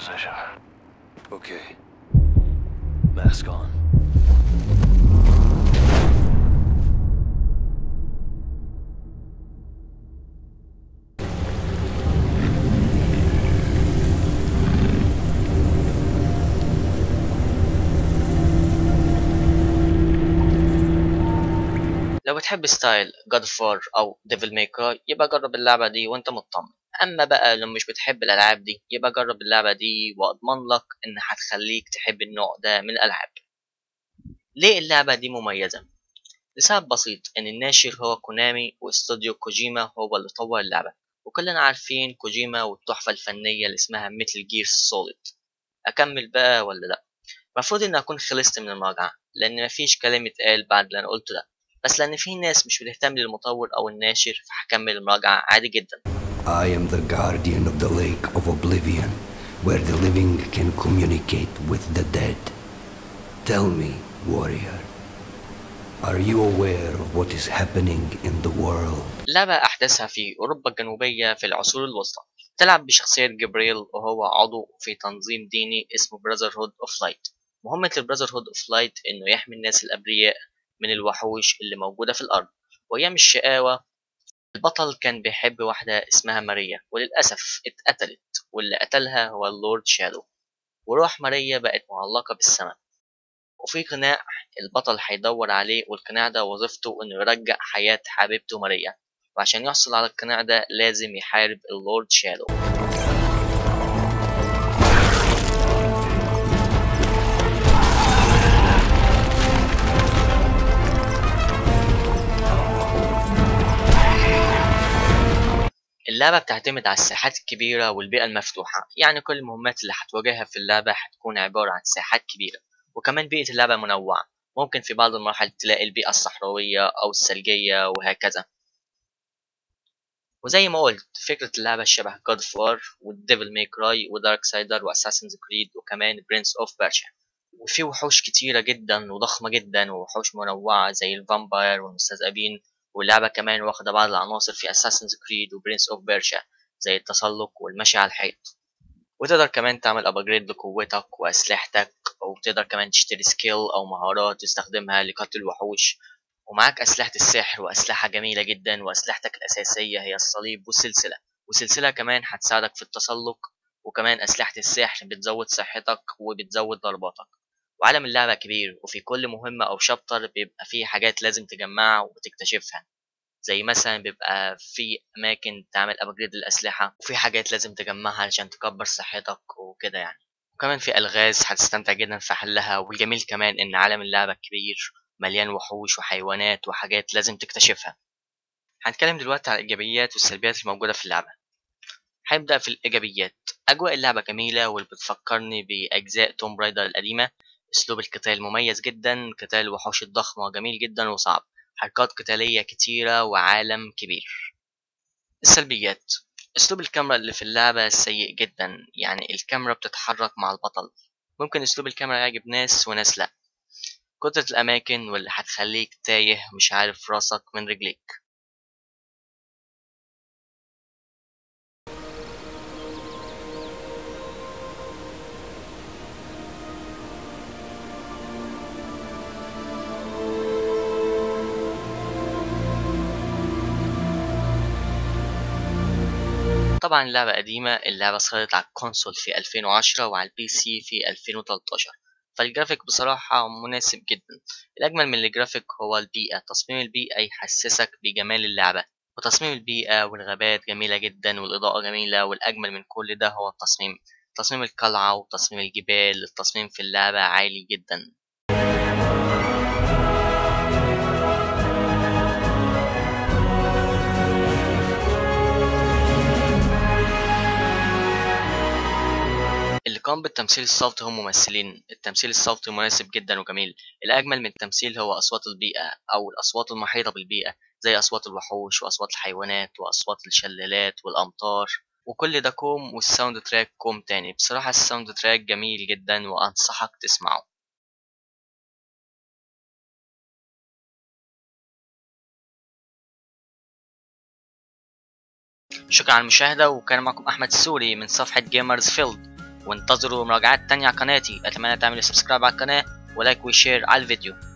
position. Okay. Mask on. لو بتحب ستايل جاد فور او ديفل ميكر يبقى جرب اللعبة دي وانت مطمن اما بقى لو مش بتحب الالعاب دي يبقى جرب اللعبة دي واضمن لك انها هتخليك تحب النوع ده من الالعاب ليه اللعبة دي مميزة لسبب بسيط ان الناشر هو كونامي واستوديو كوجيما هو اللي طور اللعبة وكلنا عارفين كوجيما والتحفة الفنية اللي اسمها ميتل جير سوليد اكمل بقى ولا لا المفروض ان اكون خلصت من المراجعة لان مفيش كلام اتقال بعد اللي انا قلته ده بس لان في ناس مش بتهتم للمطور او الناشر فهكمل المراجعة عادي جدا I am the guardian of the Lake of Oblivion, where the living can communicate with the dead. Tell me, warrior, are you aware of what is happening in the world? لعبة أحداثها في أوروبا الجنوبية في العصور الوسطى تلعب بشخصية جبريل وهو عضو في تنظيم ديني اسمه Brotherhood of Light مهمة ال Brotherhood of Light إنه يحمي الناس الأبرياء من الوحوش اللي موجودة في الأرض وأيام الشقاوة البطل كان بيحب واحدة اسمها ماريا وللأسف اتقتلت واللي قتلها هو اللورد شادو وروح ماريا بقت معلقة بالسماء وفي قناع البطل هيدور عليه والقناع ده وظيفته انه يرجع حياة حبيبته ماريا وعشان يحصل على القناع ده لازم يحارب اللورد شادو اللعبة بتعتمد على الساحات الكبيرة والبيئة المفتوحة يعني كل المهمات اللي هتواجهها في اللعبة هتكون عبارة عن ساحات كبيرة وكمان بيئة اللعبة منوعة ممكن في بعض المراحل تلاقي البيئة الصحراوية أو الثلجية وهكذا وزي ما قلت فكرة اللعبة شبه جاد فار والديفل ميك راي ودارك سايدر واساسنز كريد وكمان برنس اوف بيرشا وفي وحوش كتيرة جدا وضخمة جدا ووحوش منوعة زي الفامباير والمستذئبين واللعبة كمان واخدة بعض العناصر في اساسنز كريد وبرنس اوف بيرشا زي التسلق والمشي على الحيط وتقدر كمان تعمل ابجريد لقوتك واسلحتك وتقدر كمان تشتري سكيل او مهارات تستخدمها لقتل الوحوش ومعاك أسلحة السحر وأسلحة جميلة جدا وأسلحتك الأساسية هي الصليب والسلسلة والسلسلة كمان هتساعدك في التسلق وكمان أسلحة السحر بتزود صحتك وبتزود ضرباتك وعالم اللعبة كبير وفي كل مهمة أو شابتر بيبقى فيه حاجات لازم تجمعها وتكتشفها زي مثلا بيبقى في أماكن تعمل أبجريد للأسلحة وفي حاجات لازم تجمعها علشان تكبر صحتك وكده يعني وكمان في ألغاز هتستمتع جدا في حلها والجميل كمان إن عالم اللعبة كبير مليان وحوش وحيوانات وحاجات لازم تكتشفها هنتكلم دلوقتي على الإيجابيات والسلبيات الموجودة في اللعبة هنبدأ في الإيجابيات أجواء اللعبة جميلة واللي بتفكرني بأجزاء توم برايدر القديمة أسلوب القتال مميز جدا قتال الوحوش الضخمة جميل جدا وصعب حركات قتالية كتيرة وعالم كبير السلبيات أسلوب الكاميرا اللي في اللعبة سيء جدا يعني الكاميرا بتتحرك مع البطل ممكن أسلوب الكاميرا يعجب ناس وناس لأ كترة الأماكن واللي هتخليك تايه مش عارف راسك من رجليك طبعا اللعبة قديمة اللعبة صدرت على الكونسول في 2010 وعلى البي سي في 2013 فالجرافيك بصراحة مناسب جدا الأجمل من الجرافيك هو البيئة تصميم البيئة يحسسك بجمال اللعبة وتصميم البيئة والغابات جميلة جدا والإضاءة جميلة والأجمل من كل ده هو التصميم تصميم القلعة وتصميم الجبال التصميم في اللعبة عالي جدا اللي قام بالتمثيل الصوتي هم ممثلين التمثيل الصوتي مناسب جدا وجميل الأجمل من التمثيل هو أصوات البيئة أو الأصوات المحيطة بالبيئة زي أصوات الوحوش وأصوات الحيوانات وأصوات الشلالات والأمطار وكل ده كوم والساوند تراك كوم تاني بصراحة الساوند تراك جميل جدا وأنصحك تسمعه شكرا على المشاهدة وكان معكم أحمد السوري من صفحة جيمرز فيلد وانتظروا مراجعات تانية على قناتي اتمنى تعملوا سبسكرايب على القناة ولايك وشير على الفيديو